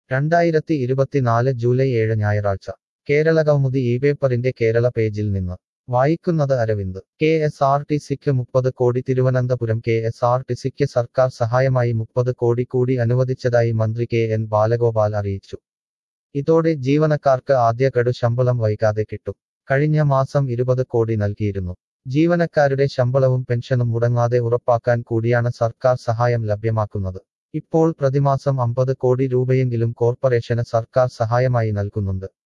രണ്ടായിരത്തി ഇരുപത്തിനാല് ജൂലൈ ഏഴ് ഞായറാഴ്ച കേരളകൗമുദി ഈ പേപ്പറിന്റെ കേരള പേജിൽ നിന്ന് വായിക്കുന്നത് Aravind K S R T സിക്ക് മുപ്പത് കോടി Thiruvananthapuram K S R T സിക്ക് സർക്കാർ സഹായമായി മുപ്പത് കോടി കൂടി അനുവദിച്ചതായി മന്ത്രി കെ എൻ ബാലഗോപാൽ അറിയിച്ചു ഇതോടെ ജീവനക്കാർക്ക് ആദ്യ ഗഡു ശമ്പളം വൈകാതെ കിട്ടും കഴിഞ്ഞ മാസം ഇരുപത് കോടി നൽകിയിരുന്നു ജീവനക്കാരുടെ ശമ്പളവും പെൻഷനും മുടങ്ങാതെ ഉറപ്പാക്കാൻ കൂടിയാണ് സർക്കാർ സഹായം ലഭ്യമാക്കുന്നത് ഇപ്പോൾ പ്രതിമാസം അമ്പത് കോടി രൂപയെങ്കിലും കോർപ്പറേഷന് സർക്കാർ സഹായമായി നൽകുന്നുണ്ട്